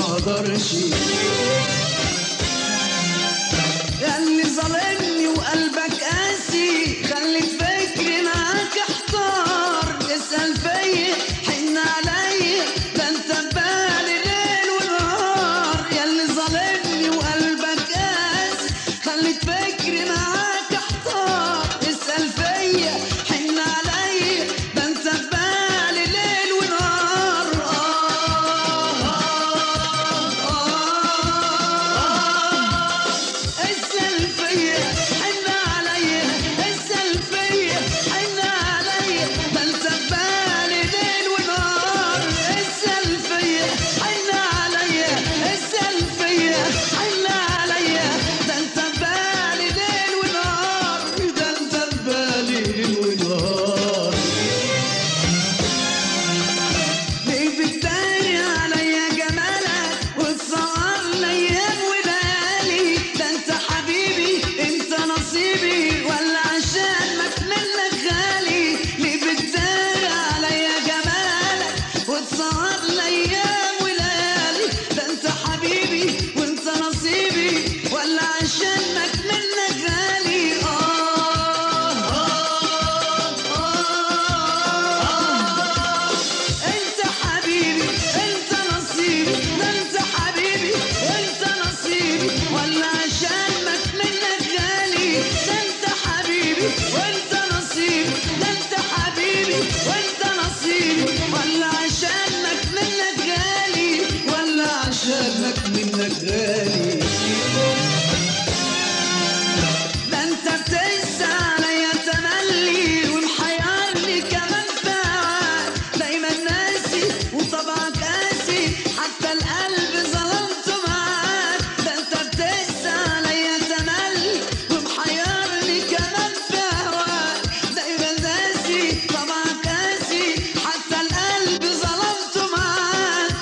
اقدرش يا اللي ظالمني وقلبك قاسي خلي فكري معاك احتار اسأل فيا حن عليا ده انت ببالي ليل ونهار يا اللي ظالمني وقلبك قاسي خلي فكري معاك احتار اسأل فيا حن عليا ده انت ببالي ليل ونهار آه آه اسأل فيا حن عليا اسأل فيا حن عليا ده انت ببالي ليل ونهار اسأل فيا حن عليا اسأل فيا حن عليا ده انت ببالي ليل ونهار ده انت ببالي ليل ونهار ليه بتداري عليا جمالك وتصور الايام وليالي ده انت حبيبي انت نصيبي ولا عشان منك غالي ليه بتداري عليا جمالك وتصور الايام وليالي ده انت حبيبي وانت نصيبي ولا عشان منك غالي آه آه آه انت حبيبي انت نصيبي ده انت حبيبي وانت نصيبي ولا عشانك منك غالي ده انت حبيبي وانت نصيبي ده انت حبيبي وانت نصيبي ولا عشانك منك غالي ولا عشانك منك غالي ده انت بتنسى عليا تملي ومحيرني كمان فعال دايما ناسي وطبعك قاسي حتى القلب ظلمته معاك ده انت بتنسى عليا تملي ومحيرني كمان فعال دايما ناسي طبعك قاسي حتى القلب ظلمته معاك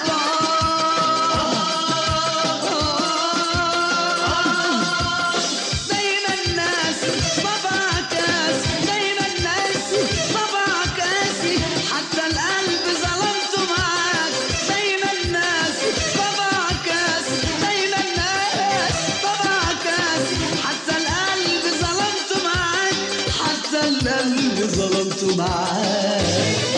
دايما الناس طبعك قاسي دايما الناس طبعك قاسي حتى القلب ظلمته معاك دايما الناس طبعك قاسي دايما الناس طبعك قاسي حتى القلب ظلمته معاك حتى القلب ظلمته معاك